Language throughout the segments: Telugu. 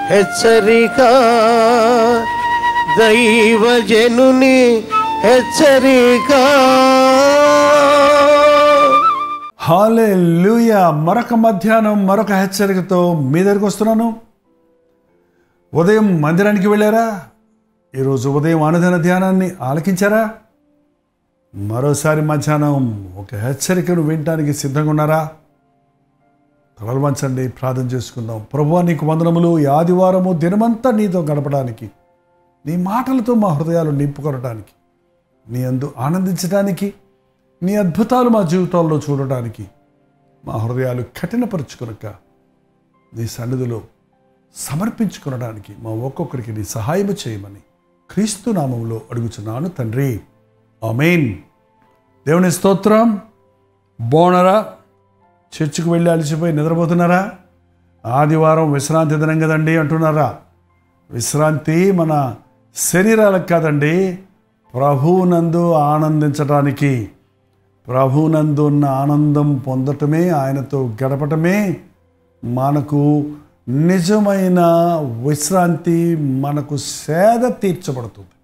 హెచ్చరిక దైవజనుని హెచ్చరిక హాలే మరొక మధ్యాహ్నం మరొక హెచ్చరికతో మీ దగ్గరికి వస్తున్నాను ఉదయం మందిరానికి వెళ్ళారా ఈరోజు ఉదయం అనుదిన ధ్యానాన్ని ఆలకించారా మరోసారి మధ్యాహ్నం ఒక హెచ్చరికను వినటానికి సిద్ధంగా ఉన్నారా తలలు వంచండి ప్రార్థన చేసుకుందాం ప్రభువా నీకు వందనములు ఈ ఆదివారము దినమంతా నీతో గడపడానికి నీ మాటలతో మా హృదయాలు నింపుకొనడానికి నీ అందు ఆనందించడానికి నీ అద్భుతాలు మా జీవితాల్లో చూడటానికి మా హృదయాలు కఠినపరుచుకొనక నీ సన్నిధిలో సమర్పించుకొనడానికి మా ఒక్కొక్కరికి నీ సహాయము చేయమని క్రీస్తు నామంలో అడుగుచున్నాను తండ్రి ఆమెన్ దేవుని స్తోత్రం బోనరా చర్చికి వెళ్ళి అలసిపోయి నిద్రపోతున్నారా ఆదివారం విశ్రాంతి దినం కదండి అంటున్నారా విశ్రాంతి మన శరీరాలకు కాదండి ప్రభువునందు ఆనందించడానికి ప్రభువునందు ఉన్న ఆనందం పొందటమే ఆయనతో గడపటమే మనకు నిజమైన విశ్రాంతి మనకు సేద తీర్చబడుతుంది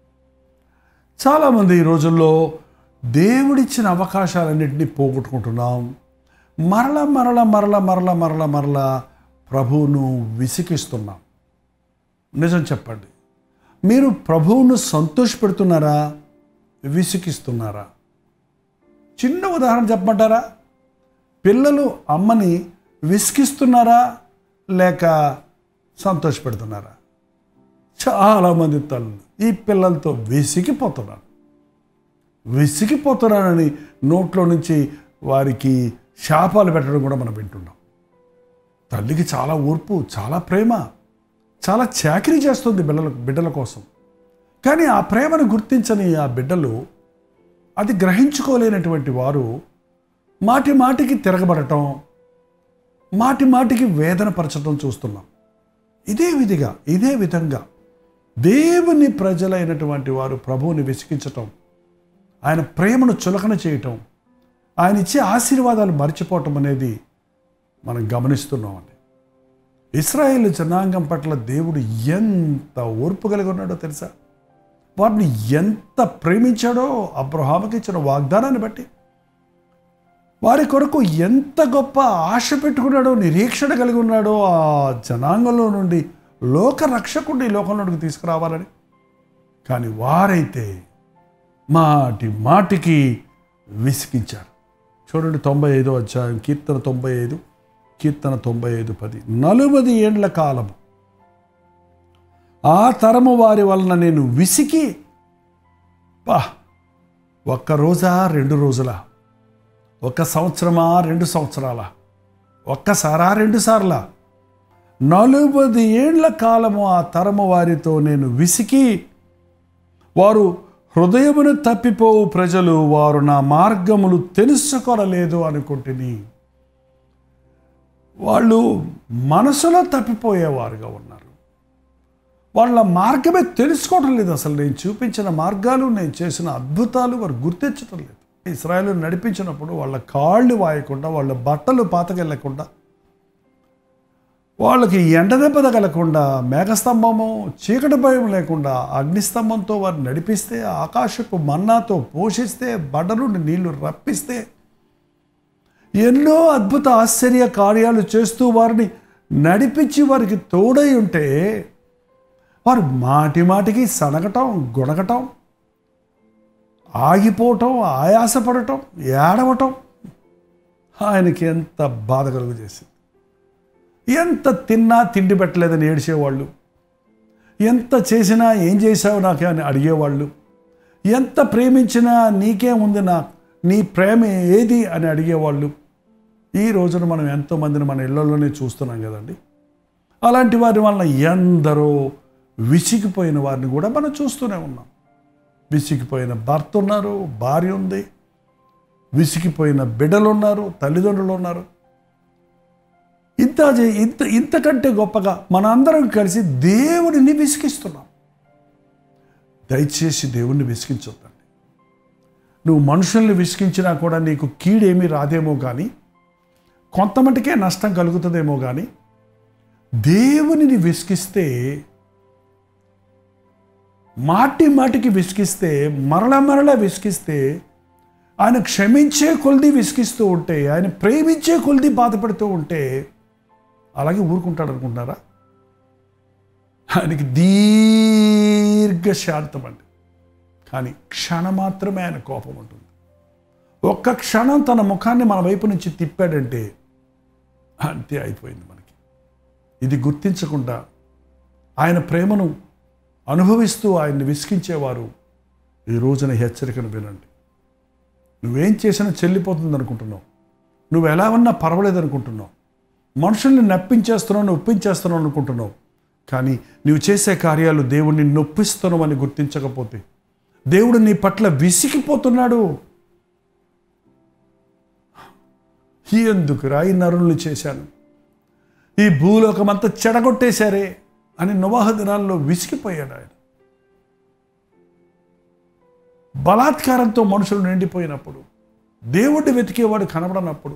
చాలామంది ఈ రోజుల్లో దేవుడిచ్చిన అవకాశాలన్నింటినీ పోగొట్టుకుంటున్నాం మరల మరల మరల మరల మరల మరల ప్రభువును విసికిస్తున్నాం నిజం చెప్పండి మీరు ప్రభువును సంతోషపెడుతున్నారా విసికిస్తున్నారా చిన్న ఉదాహరణ చెప్పమంటారా పిల్లలు అమ్మని విసికిస్తున్నారా లేక సంతోషపెడుతున్నారా చాలామంది తల్లు ఈ పిల్లలతో విసిగిపోతున్నారు విసిగిపోతున్నానని నోట్లో నుంచి వారికి శాపాలు పెట్టడం కూడా మనం వింటున్నాం తల్లికి చాలా ఓర్పు చాలా ప్రేమ చాలా చాకరీ చేస్తుంది బిడ్డల బిడ్డల కోసం కానీ ఆ ప్రేమను గుర్తించని ఆ బిడ్డలు అది గ్రహించుకోలేనటువంటి వారు మాటి మాటికి తిరగబడటం మాటి మాటికి వేదన పరచడం చూస్తున్నాం ఇదే విధిగా ఇదే విధంగా దేవుని ప్రజలైనటువంటి వారు ప్రభువుని విసిగించటం ఆయన ప్రేమను చులకన చేయటం ఆయన ఇచ్చే ఆశీర్వాదాలు మర్చిపోవటం అనేది మనం గమనిస్తున్నామండి ఇస్రాయేల్ జనాంగం పట్ల దేవుడు ఎంత ఓర్పు కలిగి ఉన్నాడో తెలుసా వారిని ఎంత ప్రేమించాడో అబ్రహాముకి ఇచ్చిన వాగ్దానాన్ని బట్టి వారి కొరకు ఎంత గొప్ప ఆశ పెట్టుకున్నాడో నిరీక్షణ కలిగి ఉన్నాడో ఆ జనాంగంలో నుండి లోక రక్షకుడిని ఈ లోకంలోకి తీసుకురావాలని కానీ వారైతే మాటి మాటికి విసిగించారు చూడండి తొంభై ఐదో అధ్యాయం కీర్తన తొంభై ఐదు కీర్తన తొంభై ఐదు పది నలుబది ఏండ్ల కాలము ఆ తరము వారి వలన నేను విసికి పా ఒక్క రోజా రెండు రోజులా ఒక సంవత్సరమా రెండు సంవత్సరాల ఒక్కసారా రెండు సార్లా నలుబది ఏండ్ల కాలము ఆ తరము వారితో నేను విసికి వారు హృదయమును తప్పిపోవు ప్రజలు వారు నా మార్గములు తెలుసుకొనలేదు అనుకుంటుని వాళ్ళు మనసులో తప్పిపోయేవారుగా ఉన్నారు వాళ్ళ మార్గమే తెలుసుకోవడం లేదు అసలు నేను చూపించిన మార్గాలు నేను చేసిన అద్భుతాలు వారు గుర్తించడం లేదు ఇస్రాయలు నడిపించినప్పుడు వాళ్ళ కాళ్ళు వాయకుండా వాళ్ళ బట్టలు పాతకెళ్ళకుండా వాళ్ళకి ఎండ దెబ్బ తగలకుండా మేఘస్తంభము చీకటి భయం లేకుండా అగ్నిస్తంభంతో వారు నడిపిస్తే ఆకాశపు మన్నాతో పోషిస్తే బండ నుండి నీళ్లు రప్పిస్తే ఎన్నో అద్భుత ఆశ్చర్య కార్యాలు చేస్తూ వారిని నడిపించి వారికి తోడై ఉంటే వారు మాటి మాటికి సనగటం గుణగటం ఆగిపోవటం ఆయాసపడటం ఏడవటం ఆయనకి ఎంత బాధ కలుగు చేసింది ఎంత తిన్నా తిండి పెట్టలేదని ఏడిచేవాళ్ళు ఎంత చేసినా ఏం చేశావు నాకే అని అడిగేవాళ్ళు ఎంత ప్రేమించినా నీకే ఉంది నా నీ ప్రేమ ఏది అని అడిగేవాళ్ళు ఈ రోజున మనం ఎంతోమందిని మన ఇళ్లలోనే చూస్తున్నాం కదండి అలాంటి వారి వలన ఎందరో విసిగిపోయిన వారిని కూడా మనం చూస్తూనే ఉన్నాం విసిగిపోయిన భర్త ఉన్నారు భార్య ఉంది విసిగిపోయిన బిడ్డలు ఉన్నారు తల్లిదండ్రులు ఉన్నారు ఇంత చే- ఇంత ఇంతకంటే గొప్పగా మనందరం కలిసి దేవుడిని విసిగిస్తున్నాం దయచేసి దేవుణ్ణి విసిగించొద్దండి నువ్వు మనుషుల్ని విసిగించినా కూడా నీకు కీడేమీ రాదేమో కానీ కొంతమటికే నష్టం కలుగుతుందేమో కానీ దేవునిని విసిగిస్తే మాటి మాటికి విసిగిస్తే మరల మరల విసిగిస్తే ఆయన క్షమించే కొలిది విసిగిస్తూ ఉంటే ఆయన ప్రేమించే కొలిది బాధపడుతూ ఉంటే అలాగే ఊరుకుంటాడు అనుకుంటున్నారా ఆయనకి దీర్ఘ శాంతం అండి కానీ క్షణం మాత్రమే ఆయన కోపం ఉంటుంది ఒక్క క్షణం తన ముఖాన్ని మన వైపు నుంచి తిప్పాడంటే అంతే అయిపోయింది మనకి ఇది గుర్తించకుండా ఆయన ప్రేమను అనుభవిస్తూ ఆయన్ని విసిగించేవారు ఈ రోజున హెచ్చరికను వినండి నువ్వేం చేసినా చెల్లిపోతుంది అనుకుంటున్నావు నువ్వు ఎలా ఉన్నా పర్వాలేదు అనుకుంటున్నావు మనుషుల్ని నప్పించేస్తున్నావు ఒప్పించేస్తున్నావు అనుకుంటున్నావు కానీ నువ్వు చేసే కార్యాలు దేవుణ్ణి నొప్పిస్తున్నావు అని గుర్తించకపోతే దేవుడు నీ పట్ల విసిగిపోతున్నాడు ఎందుకురా ఈ నరుల్ని చేశాను ఈ భూలోకమంతా చెడగొట్టేశారే అని నవాహ దినాల్లో విసిగిపోయాడు ఆయన బలాత్కారంతో మనుషులు నిండిపోయినప్పుడు దేవుడిని వెతికేవాడు కనబడనప్పుడు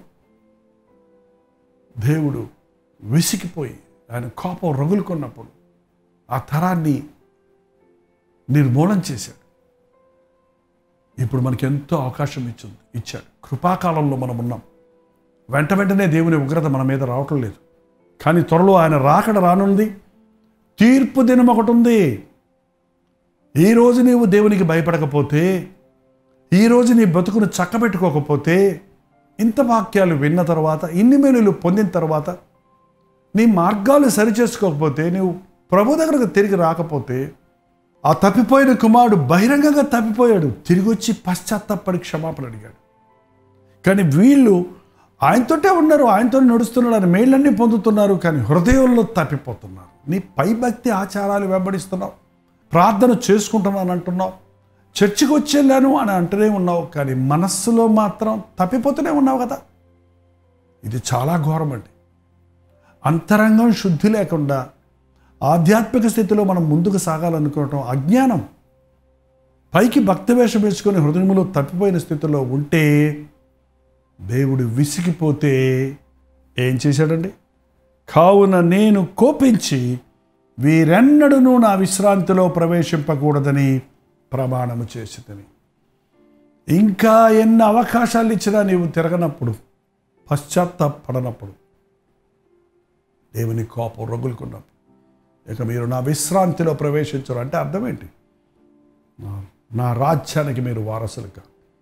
దేవుడు విసిగిపోయి ఆయన కోపం రగులుకున్నప్పుడు ఆ తరాన్ని నిర్మూలన చేశాడు ఇప్పుడు మనకి ఎంతో అవకాశం ఇచ్చింది ఇచ్చాడు కృపాకాలంలో మనం ఉన్నాం వెంట వెంటనే దేవుని ఉగ్రత మన మీద రావటం లేదు కానీ త్వరలో ఆయన రాకడ రానుంది తీర్పు దినం ఒకటి ఉంది ఈరోజు నీవు దేవునికి భయపడకపోతే ఈరోజు నీ బతుకును చక్కబెట్టుకోకపోతే ఇంత వాక్యాలు విన్న తర్వాత ఇన్ని మేలులు పొందిన తర్వాత నీ మార్గాలు సరిచేసుకోకపోతే నీవు ప్రభు దగ్గరకు తిరిగి రాకపోతే ఆ తప్పిపోయిన కుమారుడు బహిరంగంగా తప్పిపోయాడు తిరిగి వచ్చి పశ్చాత్తాపడి క్షమాపణ అడిగాడు కానీ వీళ్ళు ఆయనతోటే ఉన్నారు ఆయనతో నడుస్తున్నారు ఆయన మేళ్ళన్నీ పొందుతున్నారు కానీ హృదయంలో తప్పిపోతున్నారు నీ పై భక్తి ఆచారాలు వెంబడిస్తున్నావు ప్రార్థన చేసుకుంటున్నాను అంటున్నావు చర్చికి వచ్చేళ్ళాను అని అంటూనే ఉన్నావు కానీ మనస్సులో మాత్రం తప్పిపోతూనే ఉన్నావు కదా ఇది చాలా ఘోరం అండి అంతరంగం శుద్ధి లేకుండా ఆధ్యాత్మిక స్థితిలో మనం ముందుకు సాగాలనుకోవటం అజ్ఞానం పైకి భక్తి వేషం వేసుకొని హృదయంలో తప్పిపోయిన స్థితిలో ఉంటే దేవుడు విసిగిపోతే ఏం చేశాడండి కావున నేను కోపించి వీరెన్నడూ నా విశ్రాంతిలో ప్రవేశింపకూడదని ప్రమాణము చేసిందని ఇంకా ఎన్ని అవకాశాలు ఇచ్చినా నీవు తిరగనప్పుడు పశ్చాత్తాపడనప్పుడు దేవుని కోపం రగులుకున్నప్పుడు ఇక మీరు నా విశ్రాంతిలో ప్రవేశించరు అంటే అర్థం ఏంటి నా- నా రాజ్యానికి మీరు వారసులుగా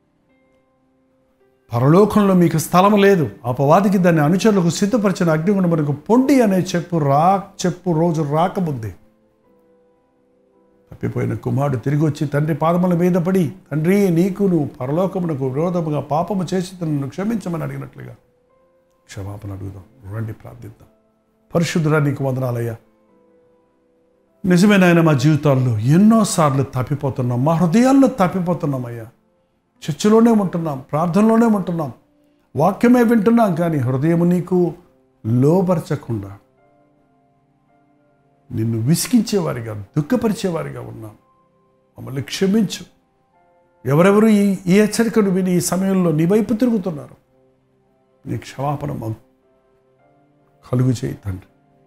పరలోకంలో మీకు స్థలం లేదు అపవాదికి దాన్ని అనుచరులకు సిద్ధపరిచిన అగ్నిగుండం మనకు పొండి అనే చెప్పు రా చెప్పు రోజు రాకముందే తప్పిపోయిన కుమారుడు తిరిగి వచ్చి తండ్రి పాదముల మీద పడి తండ్రి నీకు నువ్వు పరలోకమునకు విరోధముగా పాపము చేసి నన్ను క్షమించమని అడిగినట్లుగా క్షమాపణ అడుగుదాం రండి ప్రార్థిద్దాం పరిశుద్ధురా నీకు వందనాలయ్యా నిజమేనాయన మా జీవితాల్లో ఎన్నోసార్లు తప్పిపోతున్నాం మా హృదయాల్లో తప్పిపోతున్నాం అయ్యా చర్చిలోనే ఉంటున్నాం ప్రార్థనలోనే ఉంటున్నాం వాక్యమే వింటున్నాం కానీ హృదయము నీకు లోపరచకుండా నిన్ను విసిగించేవారిగా దుఃఖపరిచేవారిగా ఉన్నాం మమ్మల్ని క్షమించు ఎవరెవరు ఈ ఈ హెచ్చరికను విని ఈ సమయంలో నీ వైపు తిరుగుతున్నారు నీ క్షమాపణ మాకు కలుగు చేయి తండ్రి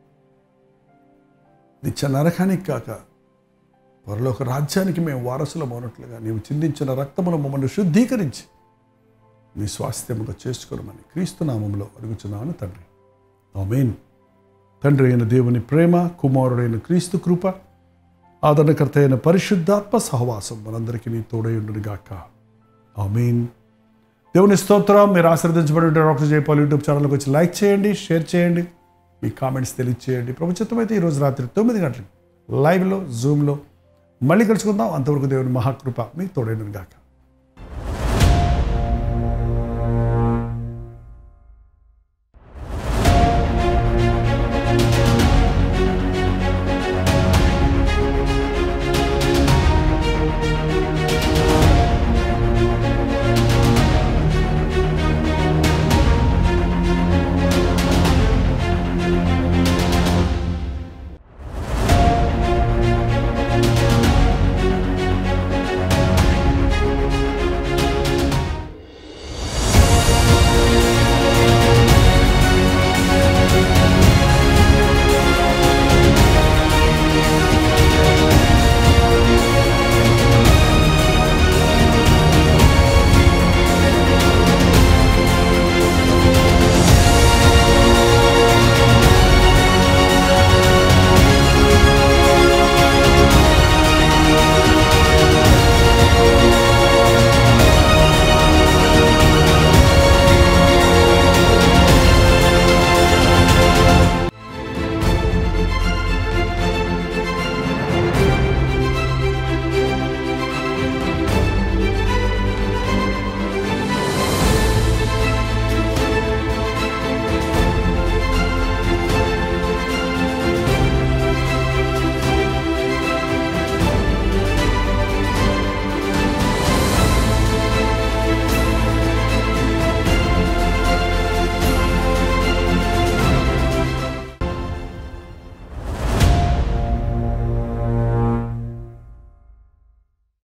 నిత్య నరకానికి కాక పరలోక రాజ్యానికి మేము వారసులం అవునట్లుగా నీవు చిందించిన రక్తమును మమ్మల్ని శుద్ధీకరించి నీ స్వాస్థ్యముగా చేసుకోనమని క్రీస్తు నామంలో అడుగుచున్నాను తండ్రి ఆమేన్ తండ్రి అయిన దేవుని ప్రేమ కుమారుడైన క్రీస్తు కృప ఆదరణకర్త అయిన పరిశుద్ధాత్మ సహవాసం మనందరికీ నీ తోడయుండును గాక ఆమేన్ దేవుని స్తోత్రం మీరు ఆశీర్వదించబడి ఉంటే డాక్టర్ జైపాల్ యూట్యూబ్ ఛానల్కి వచ్చి లైక్ చేయండి షేర్ చేయండి మీ కామెంట్స్ తెలియచేయండి ప్రభుత్వం అయితే ఈరోజు రాత్రి తొమ్మిది గంటలకు లైవ్లో జూమ్లో మళ్ళీ కలుసుకుందాం అంతవరకు దేవుని మహాకృప మీకు తోడైన గాక